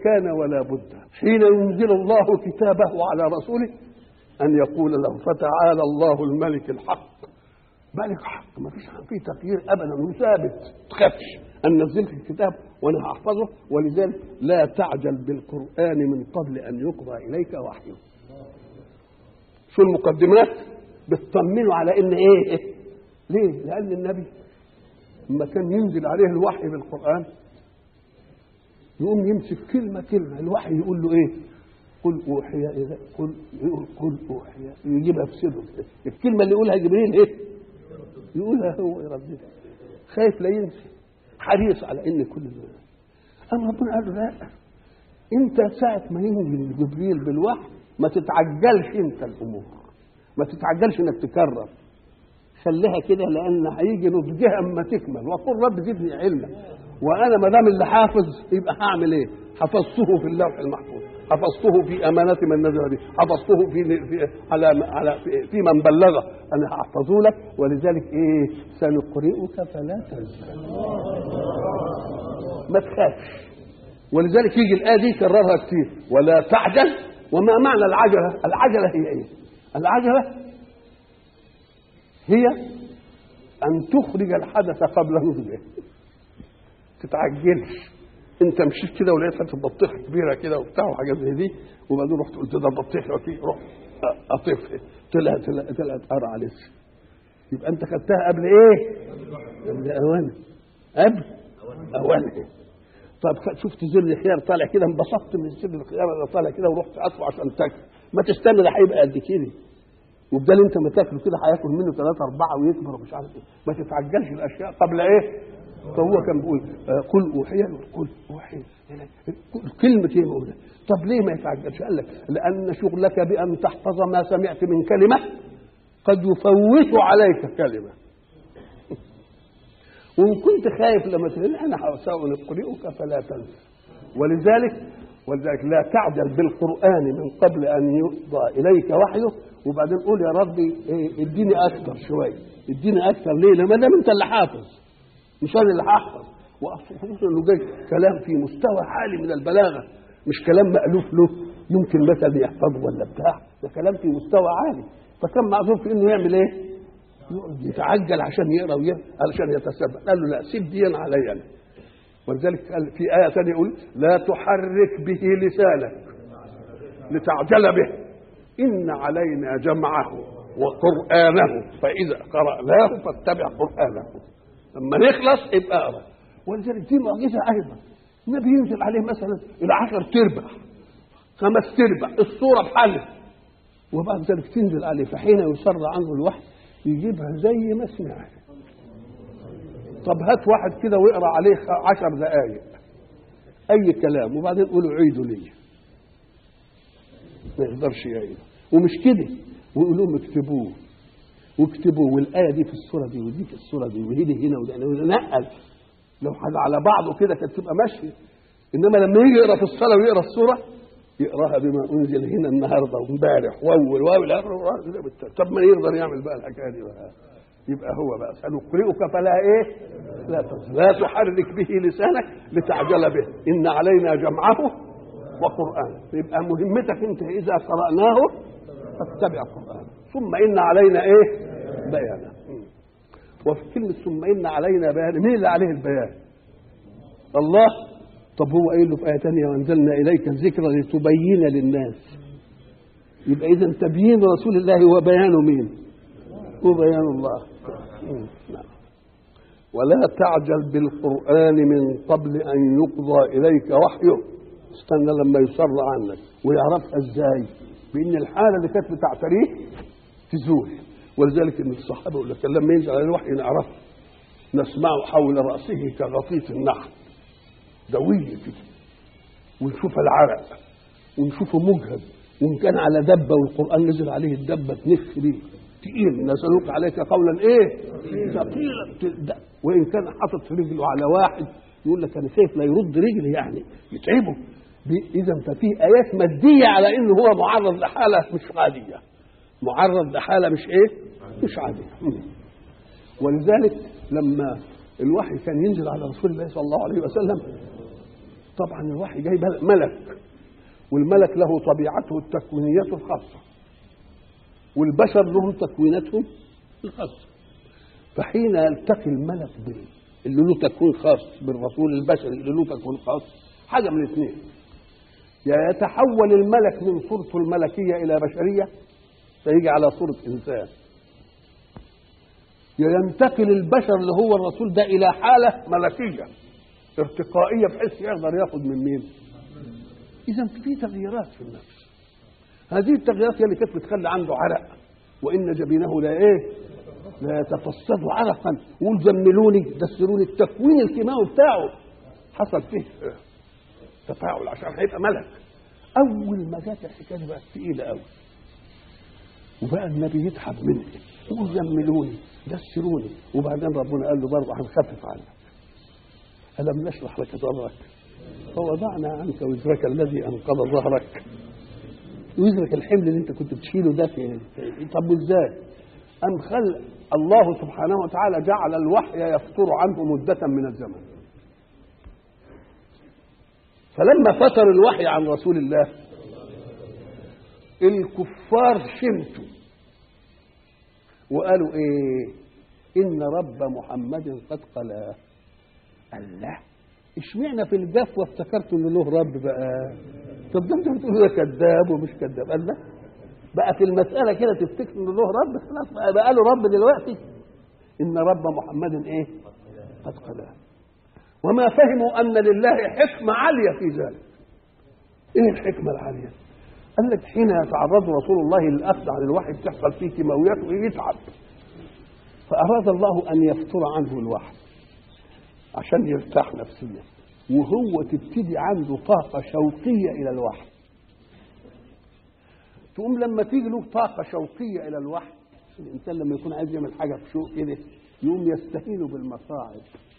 كان ولا بد حين ينزل الله كتابه على رسوله ان يقول له فتعالى الله الملك الحق ملك حق ما فيش فيه تغيير ابدا وثابت تخافش ان نزلت الكتاب وانا هحفظه ولذلك لا تعجل بالقران من قبل ان يقضى اليك وحيه شو المقدمات بتطمنوا على ان ايه ليه لان النبي لما كان ينزل عليه الوحي بالقران يقوم يمسك كلمه كلمه الوحي يقول له ايه قل اوحي الى قل يقول قل اوحي يجيبها في سره الكلمه اللي يقولها جبريل ايه يقولها هو يرددها خايف لا ينسى حريص على ان كل ده اما ربنا قال له لا انت ساعه ما ينزل جبريل بالوحي ما تتعجلش انت الامور ما تتعجلش انك تكرر خليها كده لان هيجي نضجها اما تكمل وقل رب زدني علما وانا ما دام اللي حافظ يبقى هعمل ايه؟ حفظته في اللوح المحفوظ حفظته في امانات من نزل به حفظته في, في على على في, في من بلغه انا هحفظه لك ولذلك ايه سنقرئك فلا تنسى ما تخافش ولذلك يجي الايه دي يكررها كتير ولا تعجل وما معنى العجله العجله هي ايه العجله هي ان تخرج الحدث قبل نضجه تتعجلش انت مشيت كده ولقيت حته بطيخه كبيره كده وبتاع وحاجات زي دي وبعدين رحت قلت ده بطيخه وكي روح قطفها طلعت طلعت طلعت قرع لسه يبقى انت خدتها قبل ايه؟ قبل اوانه قبل اوانه طب شفت زر الخيار طالع كده انبسطت من زر الخيار اللي طالع كده ورحت اطفو عشان تاكل ما تستنى ده هيبقى قد كده وبدال انت ما تاكله كده هياكل منه ثلاثة أربعة ويكبر ومش عارف ايه ما تتعجلش الأشياء قبل ايه؟ فهو كان بيقول قل اوحي قل اوحي كلمة ايه بقولها طب ليه ما يتعجلش؟ قال لك لأن شغلك بأن تحفظ ما سمعت من كلمة قد يفوت عليك كلمة وإن كنت خايف لما تقول أنا سأقرئك فلا تنسى ولذلك ولذلك لا تعجل بالقرآن من قبل أن يقضى إليك وحيه وبعدين قول يا ربي اديني أكثر شوية اديني أكثر ليه؟ لما دام أنت اللي حافظ مش انا اللي هحفظ وخصوصا انه جاي كلام في مستوى عالي من البلاغه مش كلام مالوف له يمكن مثلا يحفظه ولا بتاع ده كلام في مستوى عالي فكان معذور في انه يعمل ايه؟ يتعجل عشان يقرا ويقرا علشان يتسبب قال له لا سيب دي علي انا ولذلك قال في ايه ثانيه يقول لا تحرك به لسانك لتعجل به ان علينا جمعه وقرانه فاذا قراناه فاتبع قرانه لما نخلص يبقى اقرا ولذلك دي معجزه ايضا النبي ينزل عليه مثلا الى عشر تربع خمس تربع الصوره بحالها وبعد ذلك تنزل عليه فحين يسر عنه الوحي يجيبها زي ما سمعها طب هات واحد كده واقرا عليه عشر دقائق اي كلام وبعدين قولوا عيدوا لي ما يقدرش يعيد ومش كده ويقولوا لهم اكتبوه واكتبوا والايه دي في السوره دي ودي في السوره دي وهي دي هنا وده نقل لو حد على بعضه كده كانت تبقى ماشيه انما لما يجي يقرا في الصلاه ويقرا السوره يقراها بما انزل هنا النهارده وامبارح واول واول طب ما يقدر يعمل بقى الحكايه دي بقى يبقى هو بقى سنقرئك فلا ايه؟ لا لا تحرك به لسانك لتعجل به ان علينا جمعه وقرانه يبقى مهمتك انت اذا قراناه فاتبع قرانه ثم ان علينا ايه؟ بيانه وفي كلمه ثم ان علينا بيانه مين اللي عليه البيان؟ الله طب هو قايل له في ايه ثانيه وانزلنا اليك الذكر لتبين للناس يبقى اذا تبيين رسول الله هو بيان مين؟ هو بيان الله نعم. ولا تعجل بالقرآن من قبل أن يقضى إليك وحيه استنى لما يسر عنك ويعرفها ازاي بان الحاله اللي كانت بتعتريه تزول ولذلك ان الصحابه يقول لك لما ينزل على الوحي نعرفه نسمعه حول راسه كغطيط النحل دويه كده ونشوف العرق ونشوفه مجهد وان كان على دبه والقران نزل عليه الدبه تنف بيه تقيل نسألوك عليك قولا ايه ثقيلا وان كان حاطط رجله على واحد يقول لك انا خايف لا يرد رجلي يعني يتعبه اذا ففي ايات ماديه على انه هو معرض لحاله مش عاديه معرض لحاله مش ايه مش عاديه ولذلك لما الوحي كان ينزل على رسول الله صلى الله عليه وسلم طبعا الوحي جاي ملك والملك له طبيعته التكوينية الخاصة والبشر لهم تكويناتهم الخاصة فحين يلتقي الملك بال اللي له تكوين خاص بالرسول البشري اللي له تكوين خاص حاجة من الاثنين يا يتحول الملك من صورته الملكية إلى بشرية فيجي على صورة إنسان يا ينتقل البشر اللي هو الرسول ده إلى حالة ملكية ارتقائية بحيث يقدر ياخد من مين؟ إذا في تغييرات في النفس هذه التغييرات هي اللي كانت بتخلي عنده عرق وإن جبينه لا إيه؟ لا يتفسد عرقا قول زملوني دسروني التكوين الكيماوي بتاعه حصل فيه تفاعل عشان هيبقى ملك اول ما جت الحكايه دي بقت تقيله قوي وبقى النبي يتعب مني يقول زملوني دسروني وبعدين ربنا قال له برضه هنخفف عنك الم نشرح لك صدرك فوضعنا عنك وزرك الذي انقض ظهرك وزرك الحمل اللي انت كنت بتشيله ده في طب ازاي؟ أم خل الله سبحانه وتعالى جعل الوحي يفتر عنه مدة من الزمن فلما فتر الوحي عن رسول الله الكفار شمتوا وقالوا ايه ان رب محمد قد قلاه الله اشمعنى في الجفوه افتكرتوا ان له رب بقى طب ده انت بتقولوا ده كذاب ومش كذاب قال لا بقى في المساله كده تفتكر ان له رب خلاص بقى, بقى له رب دلوقتي ان رب محمد ايه قد قلاه وما فهموا ان لله حكمه عاليه في ذلك ايه الحكمه العاليه قال لك حين يتعرض رسول الله للاخذ عن الوحي بتحصل فيه كيماويات ويتعب فاراد الله ان يفتر عنه الوحي عشان يرتاح نفسيا وهو تبتدي عنده طاقه شوقيه الى الوحي تقوم لما تيجي له طاقه شوقيه الى الوحي الانسان لما يكون عايز يعمل حاجه بشوق كده يقوم يستهين بالمصاعب